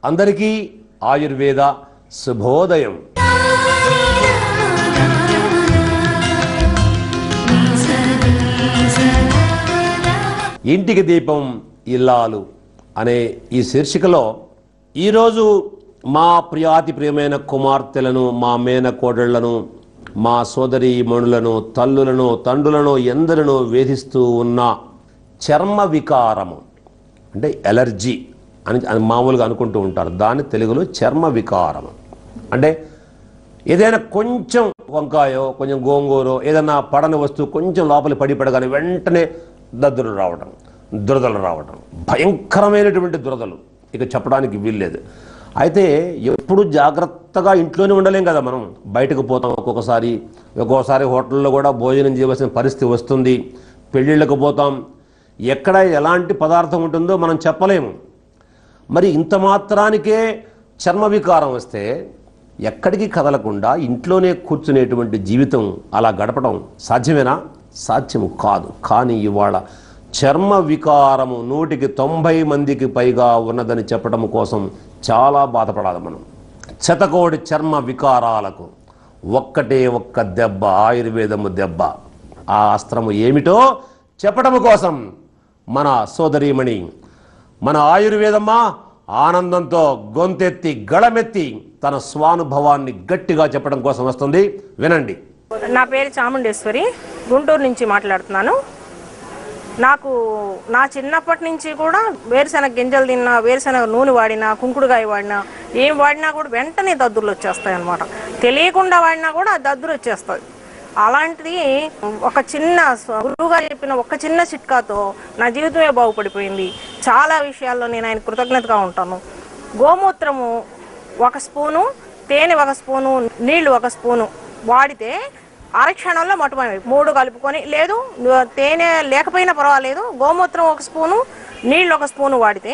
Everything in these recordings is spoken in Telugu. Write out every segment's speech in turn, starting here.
అందరికీ ఆయుర్వేద శుభోదయం ఇంటికి దీపం ఇల్లాలు అనే ఈ శీర్షికలో ఈరోజు మా ప్రియాతి ప్రియమైన కుమార్తెలను మా మేనకోడళ్లను మా సోదరి మణులను తల్లులను తండ్రులను ఎందరినో వేధిస్తూ ఉన్న చర్మ వికారము అంటే ఎలర్జీ అని అని మామూలుగా అనుకుంటూ ఉంటారు దాన్ని తెలుగులో చర్మ వికారము అంటే ఏదైనా కొంచెం వంకాయో కొంచెం గోంగూరో ఏదైనా పడని వస్తువు కొంచెం లోపలి పడి పడగానే వెంటనే దద్దులు రావడం దురదలు రావడం భయంకరమైనటువంటి దురదలు ఇక చెప్పడానికి వీల్లేదు అయితే ఎప్పుడు జాగ్రత్తగా ఇంట్లోనే ఉండలేం కదా మనం బయటకు పోతాం ఒక్కొక్కసారి ఒక్కొక్కసారి హోటల్లో కూడా భోజనం చేయవలసిన పరిస్థితి వస్తుంది పెళ్ళిళ్ళకు పోతాం ఎక్కడ ఎలాంటి పదార్థం ఉంటుందో మనం చెప్పలేము మరి ఇంత మాత్రానికే చర్మ వికారం వస్తే ఎక్కడికి కదలకుండా ఇంట్లోనే కూర్చునేటువంటి జీవితం అలా గడపడం సాధ్యమేనా సాధ్యము కాదు కానీ ఇవాళ చర్మ వికారము నూటికి తొంభై మందికి పైగా ఉన్నదని చెప్పడం కోసం చాలా బాధపడాలి మనం శతకోటి చర్మ వికారాలకు ఒక్కటే ఒక్క దెబ్బ ఆయుర్వేదము దెబ్బ ఆ అస్త్రము ఏమిటో చెప్పడం కోసం మన సోదరీమణి మన ఆయుర్వేదమ్మ ఆనందంతో గొంతెత్తి గళమెత్తి తన స్వానుభవాన్ని గట్టిగా చెప్పడం కోసం వస్తుంది వినండి నా పేరు చాముండేశ్వరి గుంటూరు నుంచి మాట్లాడుతున్నాను నాకు నా చిన్నప్పటి నుంచి కూడా వేరుశనగ గింజలు తిన్నా వేరుశనగ నూనె వాడినా కుంకుడుగాయ వాడినా ఏం వాడినా కూడా వెంటనే దద్దుర్లు వచ్చేస్తాయి అనమాట తెలియకుండా వాడినా కూడా ఆ దద్దురు వచ్చేస్తుంది అలాంటిది ఒక చిన్న స్వ- గురువుగారు చెప్పిన ఒక చిన్న చిట్కాతో నా జీవితమే బాగుపడిపోయింది చాలా విషయాల్లో నేను ఆయన కృతజ్ఞతగా ఉంటాను గోమూత్రము ఒక స్పూను తేనె ఒక స్పూను నీళ్లు ఒక స్పూను వాడితే అరక్షణంలో మటుమైనవి మూడు కలుపుకొని లేదు తేనె లేకపోయినా పర్వాలేదు గోమూత్రం ఒక స్పూను నీళ్ళు ఒక స్పూను వాడితే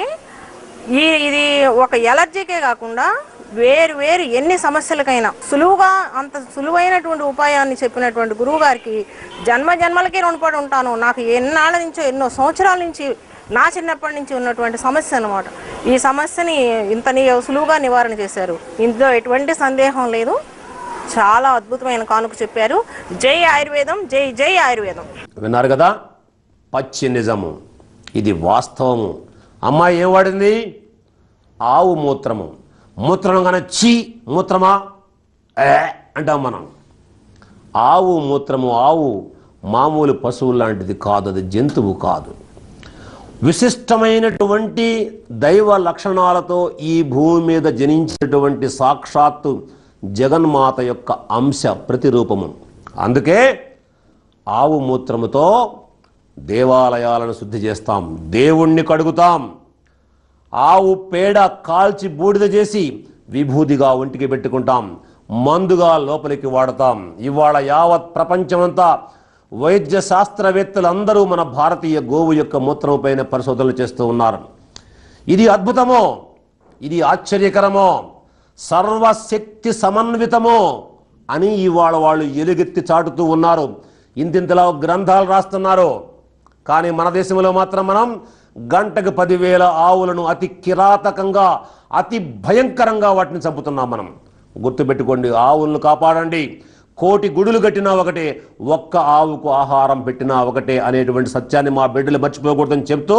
ఈ ఇది ఒక ఎలర్జీకే కాకుండా వేరు వేరు ఎన్ని సమస్యలకైనా సులువుగా అంత సులువైనటువంటి ఉపాయాన్ని చెప్పినటువంటి గురువు గారికి జన్మ జన్మలకి రుణపడి ఉంటాను నాకు ఎన్నాళ్ళ నుంచో ఎన్నో సంవత్సరాల నుంచి నా చిన్నప్పటి నుంచి ఉన్నటువంటి సమస్య అనమాట ఈ సమస్యని ఇంత ని- సులువుగా నివారణ చేశారు ఇందులో ఎటువంటి సందేహం లేదు చాలా అద్భుతమైన కానుక చెప్పారు జై ఆయుర్వేదం జై జై ఆయుర్వేదం విన్నారు కదా పచ్చి నిజము ఇది వాస్తవము అమ్మాయి ఏం వాడింది ఆవు మూత్రము మూత్రం కానీ చీ మూత్రమా ఏ అంటాం మనం ఆవు మూత్రము ఆవు మామూలు పశువు లాంటిది కాదు అది జంతువు కాదు విశిష్టమైనటువంటి దైవ లక్షణాలతో ఈ భూమి మీద జనించినటువంటి సాక్షాత్తు జగన్మాత యొక్క అంశ ప్రతిరూపము అందుకే ఆవు మూత్రముతో దేవాలయాలను శుద్ధి చేస్తాం దేవుణ్ణి కడుగుతాం ఆవు పేడ కాల్చి బూడిద చేసి విభూదిగా ఒంటికి పెట్టుకుంటాం మందుగా లోపలికి వాడతాం ఇవాళ యావత్ ప్రపంచమంతా వైద్య శాస్త్రవేత్తలందరూ మన భారతీయ గోవు యొక్క మూత్రం పైన పరిశోధనలు చేస్తూ ఉన్నారు ఇది అద్భుతమో ఇది ఆశ్చర్యకరమో సర్వశక్తి సమన్వితమో అని ఇవాళ వాళ్ళు ఎలుగెత్తి చాటుతూ ఉన్నారు ఇంతింతలా గ్రంథాలు రాస్తున్నారు కానీ మన దేశంలో మాత్రం మనం గంటకు పదివేల ఆవులను అతి కిరాతకంగా అతి భయంకరంగా వాటిని చంపుతున్నాం మనం గుర్తుపెట్టుకోండి ఆవులను కాపాడండి కోటి గుడులు కట్టినా ఒకటే ఒక్క ఆవుకు ఆహారం పెట్టినా ఒకటే అనేటువంటి సత్యాన్ని మా బిడ్డలు మర్చిపోకూడదని చెప్తూ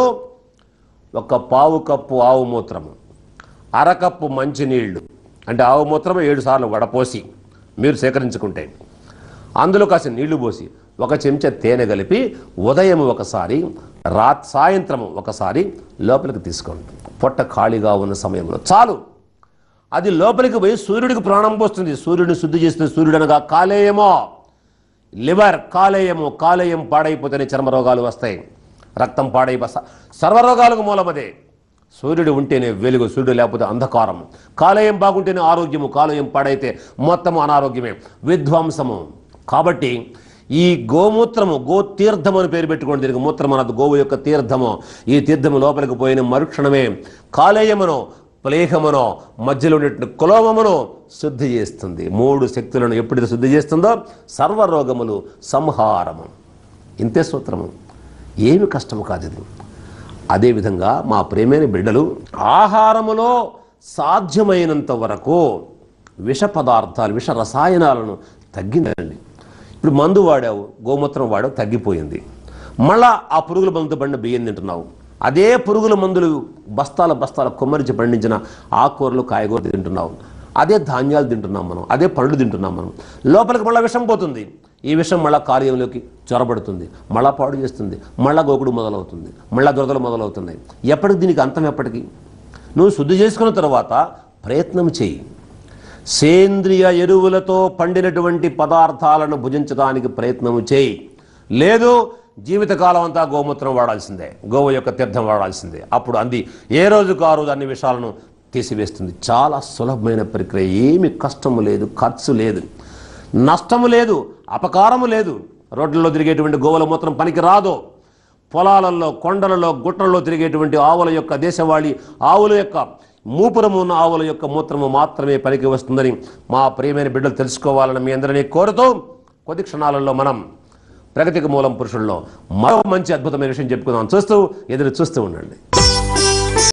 ఒక పావు కప్పు ఆవు మూత్రము అరకప్పు మంచినీళ్లు అంటే ఆవు మూత్రం ఏడు సార్లు వడపోసి మీరు సేకరించుకుంటే అందులో కాసిన నీళ్లు పోసి ఒక చెంచా తేనె కలిపి ఉదయం ఒకసారి రా సాయంత్రం ఒకసారి లోపలికి తీసుకోండి పొట్ట ఖాళీగా ఉన్న సమయంలో చాలు అది లోపలికి పోయి సూర్యుడికి ప్రాణం పోస్తుంది సూర్యుడిని శుద్ధి చేస్తుంది సూర్యుడు అనగా కాలేయమో లివర్ కాలేయము కాలేయం పాడైపోతేనే చర్మ రోగాలు వస్తాయి రక్తం పాడైపో స- సర్వరోగాలకు మూలమదే సూర్యుడు ఉంటేనే వెలుగు సూర్యుడు లేకపోతే అంధకారం కాలేయం బాగుంటేనే ఆరోగ్యము కాలేయం పాడైతే మొత్తం అనారోగ్యమే విధ్వంసము కాబట్టి ఈ గోమూత్రము గో తీర్థము అని పేరు పెట్టుకోండి దీనికి మూత్రం అన్నది గోవు యొక్క తీర్థము ఈ తీర్థము లోపలికి పోయిన మరుక్షణమే కాలేయమును ప్లేహమును మధ్యలో ఉన్నటువంటి కులోమమును శుద్ధి చేస్తుంది మూడు శక్తులను ఎప్పుడైతే శుద్ధి చేస్తుందో సర్వరోగములు సంహారము ఇంతే సూత్రము ఏమి కష్టము కాదు ఇది అదేవిధంగా మా ప్రేమైన బిడ్డలు ఆహారములో సాధ్యమైనంత వరకు విష పదార్థాలు విష రసాయనాలను తగ్గిందండి ఇప్పుడు మందు వాడావు గోమూత్రం వాడావు తగ్గిపోయింది మళ్ళా ఆ పురుగుల మందుతో పండిన బియ్యం తింటున్నావు అదే పురుగుల మందులు బస్తాల బస్తాల కొమ్మరించి పండించిన ఆకుకూరలు కాయగూరలు తింటున్నావు అదే ధాన్యాలు తింటున్నాం మనం అదే పళ్ళు తింటున్నాం మనం లోపలికి మళ్ళీ విషం పోతుంది ఈ విషం మళ్ళా కార్యంలోకి చొరబడుతుంది మళ్ళా పాడు చేస్తుంది మళ్ళా గోకుడు మొదలవుతుంది మళ్ళా దురదలు మొదలవుతున్నాయి ఎప్పటికి దీనికి అంతం ఎప్పటికి నువ్వు శుద్ధి చేసుకున్న తర్వాత ప్రయత్నం చేయి సేంద్రియ ఎరువులతో పండినటువంటి పదార్థాలను భుజించడానికి ప్రయత్నం చేయి లేదు జీవితకాలం అంతా గోమూత్రం వాడాల్సిందే గోవు యొక్క తీర్థం వాడాల్సిందే అప్పుడు అంది ఏ రోజుకు ఆ రోజు అన్ని విషయాలను తీసివేస్తుంది చాలా సులభమైన ప్రక్రియ ఏమి కష్టము లేదు ఖర్చు లేదు నష్టము లేదు అపకారము లేదు రోడ్లలో తిరిగేటువంటి గోవుల మూత్రం పనికి రాదు పొలాలలో కొండలలో గుట్టలలో తిరిగేటువంటి ఆవుల యొక్క దేశవాళి ఆవుల యొక్క మూపురము ఉన్న ఆవుల యొక్క మూత్రము మాత్రమే పనికి వస్తుందని మా ప్రియమైన బిడ్డలు తెలుసుకోవాలని మీ అందరినీ కోరుతూ కొద్ది క్షణాలలో మనం ప్రగతికి మూలం పురుషుల్లో మరో మంచి అద్భుతమైన విషయం చెప్పుకుందాం చూస్తూ ఎదురు చూస్తూ ఉండండి